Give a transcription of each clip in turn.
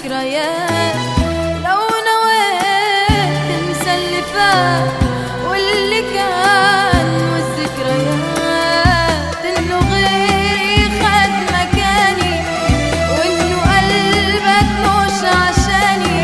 ذكريات لو نويت تنسى اللي فات واللي كان والذكريات انه غيري خد مكاني وانه قلبك مش عشاني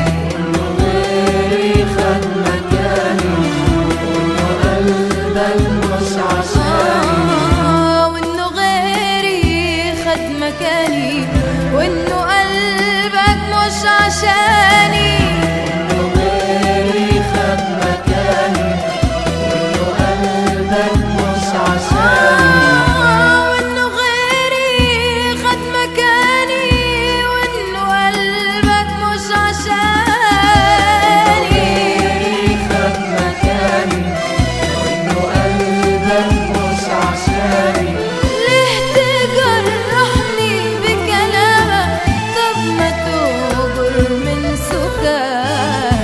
غيري خد مكاني وإنه قلبك مش عشاني آه، وانه غيري خد مكاني وانه قلبك مش عشاني غيري خد مكاني وإنه قلبك مش عشاني آه، وانه غيري خد مكاني وانه قلبك مش عشاني غيري خد مكاني وإنه قلبك مش عشاني ليه تجرحني بكلامك طب ما تهجر من سكات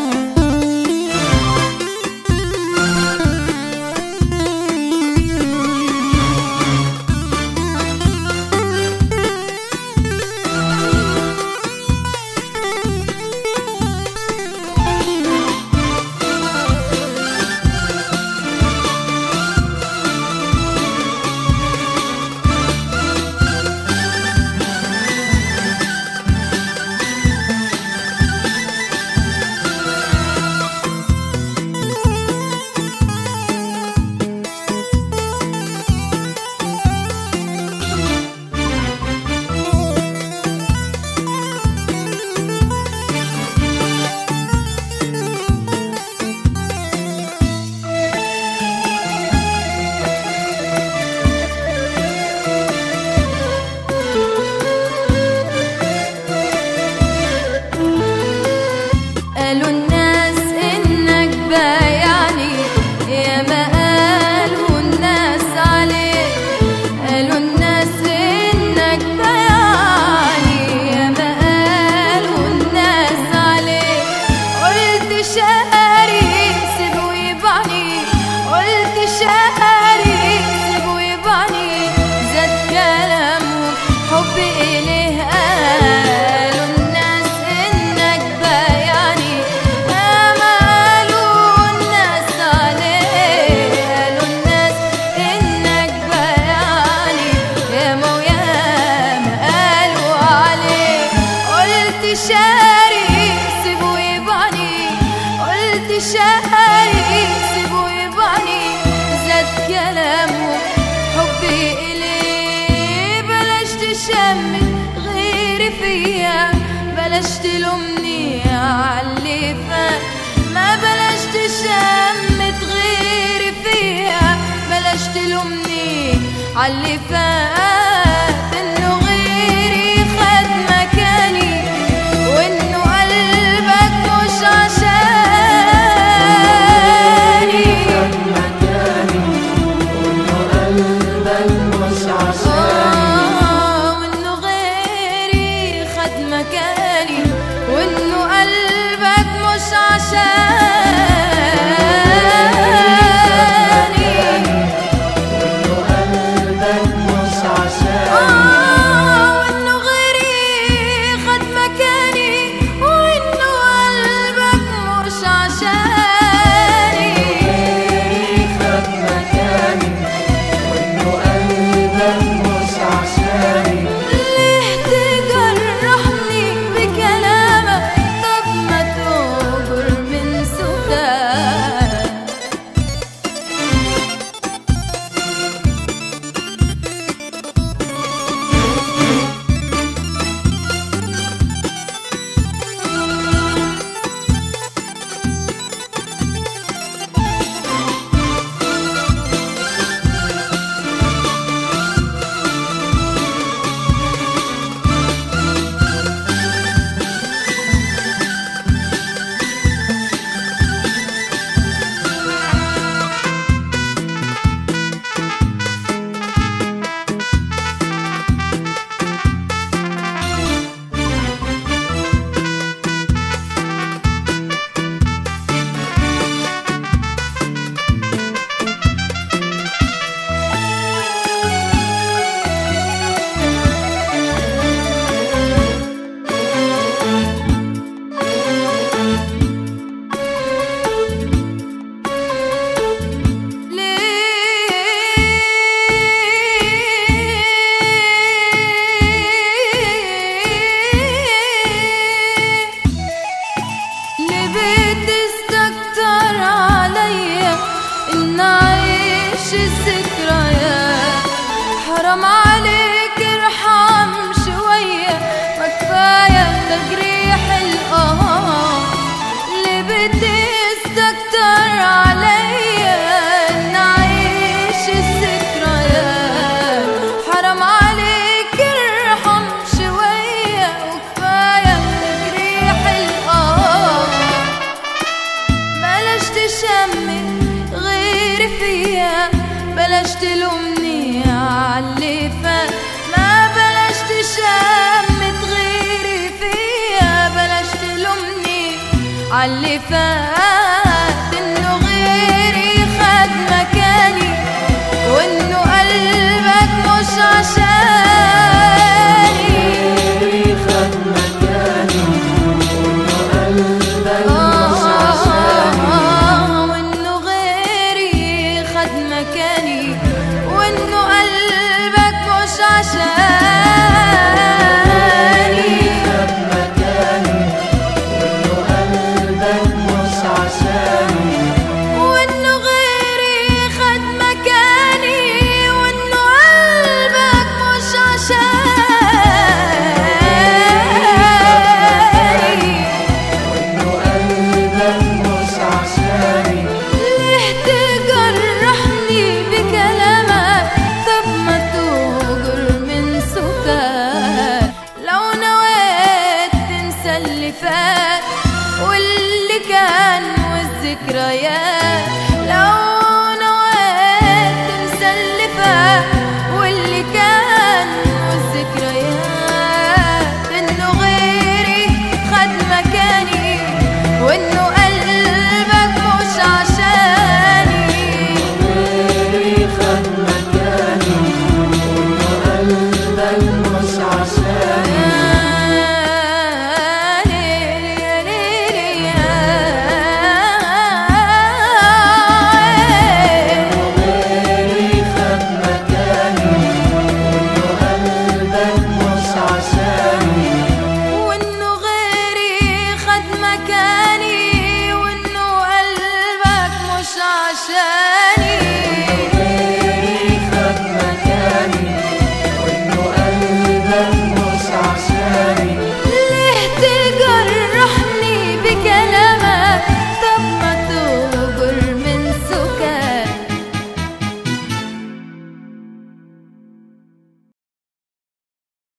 قالوا الناس انك بايعني يا ما قالوا الناس عليك قالوا الناس انك بايعني يا ما قالوا الناس عليك قلت شاري سيبه يبعني قلت شاري سيبه يبعني زاد كلامه حبي إليه قالوا الناس إنك بايعني يا ما قالوا الناس عليه قالوا الناس إنك بايعني يا ما ويا ما قالوا عليه قلت شاري سيبه يبعني قلت شاري سيبه يبعني زاد كلامه حبي إليه بلاش تشمت غيري فيا بلاش تلومني عاللي فات ما بلاش تشمت غيري فيا بلاش تلومني عاللي فات انه غيري خد مكاني وانه قلبك مش عشاني خد مكاني وإنه قلبك مش عشاني آه، وانه غيري خد مكاني وانه قلبك مش عشاني وإنه قلبك مش الذكريات حرام عليك ارحم شوية ما كفاية تجريح القهار اللي بتستكتر عليا نعيش الذكريات حرام عليك ارحم شوية وكفاية تجريح القهار بلاش تشمت غيري فيها بلاش تلومني عاللي فات ما بلاش تشمت غيري فيها بلاش تلومني عاللي فات انه غيري خد مكاني وانه قلبك مش عشاني غيري خد مكاني وإنه قلبك مش عشاني آه، وانه غيري خد مكاني وانه قلبك مش عشاني